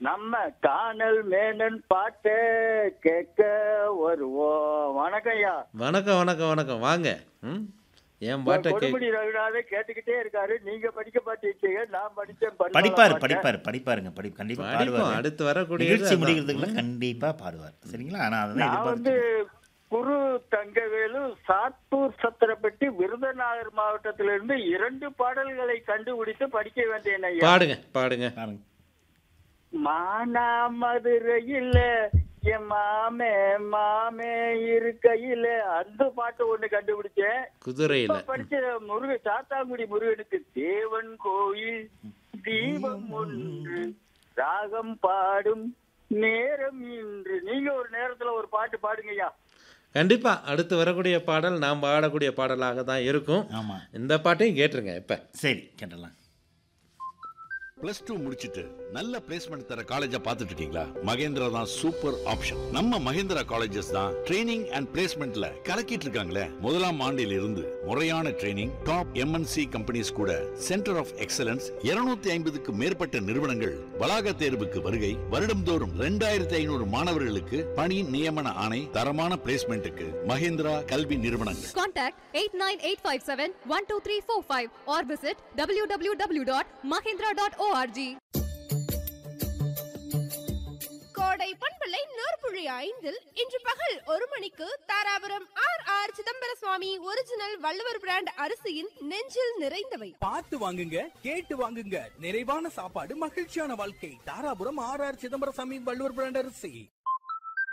நம்ம காணல் மேனன் பாட்டு கேட்க வருவோம் வணக்கம் ஐயா வணக்கம் வணக்கம் வணக்கம் வாங்க ம் என் பாட்டை கே கொடுமுடி ரகுநாதன் கேட்டுக்கிட்டே இருக்காரு நீங்க படிக்க மாட்டீங்க நான் படிச்சேன் பண்பாள படிப்பாரு பாட்டை. படிப்பாரு படிப்பாருங்க படி கண்டிப்பா படிப்போம் பாடுவார் அடுத்து வரக்கூடிய நிகழ்ச்சி முடிக்கிறதுக்குள்ள கண்டிப்பா பாடுவார் சரிங்களா ஆனா அதான் நான் வந்து எதிர்பார்த்து குரு தங்கவேலு சாத்தூர் சத்திரப்பட்டி விருதுநகர் மாவட்டத்திலிருந்து இரண்டு பாடல்களை கண்டுபிடித்து படிக்க வேண்டியேன் ஐயா பாடுங்க பாடுங்க பாருங்க மானா மதுரையில என் மாமே மாமே இருக்கையில அந்த பாட்டு ஒண்ணு கண்டுபிடிச்சேன் குதிரையில இப்ப படிச்ச முருக சாத்தாங்குடி முருகனுக்கு தேவன் கோயில் தீபம் ஒன்று ராகம் பாடும் நேரம் இன்று நீங்க ஒரு நேரத்துல ஒரு பாட்டு பாடுங்கய்யா கண்டிப்பா அடுத்து வரக்கூடிய பாடல் நாம் பாடக்கூடிய பாடலாக தான் இருக்கும் ஆமா இந்த பாட்டையும் கேட்டுருங்க இப்ப சரி கேட்டலாம் பிளஸ் டூ முடிச்சிட்டு நல்ல பிளேஸ்மெண்ட் தர காலேஜா பார்த்துட்டு இருக்கீங்களா மகேந்திரா தான் சூப்பர் ஆப்ஷன் நம்ம மகேந்திரா காலேஜஸ் தான் ட்ரைனிங் அண்ட் பிளேஸ்மெண்ட்ல கலக்கிட்டு இருக்காங்களே முதலாம் ஆண்டில் இருந்து முறையான ட்ரைனிங் டாப் எம்என்சி கம்பெனிஸ் கூட சென்டர் ஆஃப் எக்ஸலன்ஸ் 250 ஐம்பதுக்கு மேற்பட்ட நிறுவனங்கள் வளாக தேர்வுக்கு வருகை வருடம்தோறும் ரெண்டாயிரத்தி ஐநூறு மாணவர்களுக்கு பணி நியமன ஆணை தரமான பிளேஸ்மெண்ட்டுக்கு மகேந்திரா கல்வி நிறுவனங்கள் Contact 89857-12345 or visit www.mahindra.org. கோடை பண்பலை நூற்புழி ஐந்தில் இன்று பகல் ஒரு மணிக்கு Dharapuram R R Chidambara Swami original Valluvar brand அரிசியின் நெஞ்சில் நிறைந்தவை பார்த்து வாங்குங்க கேட்டு வாங்குங்க நிறைவான சாப்பாடு மகிழ்ச்சியான வாழ்க்கை Dharapuram R R Chidambaraswamy Valluvar brand அரிசி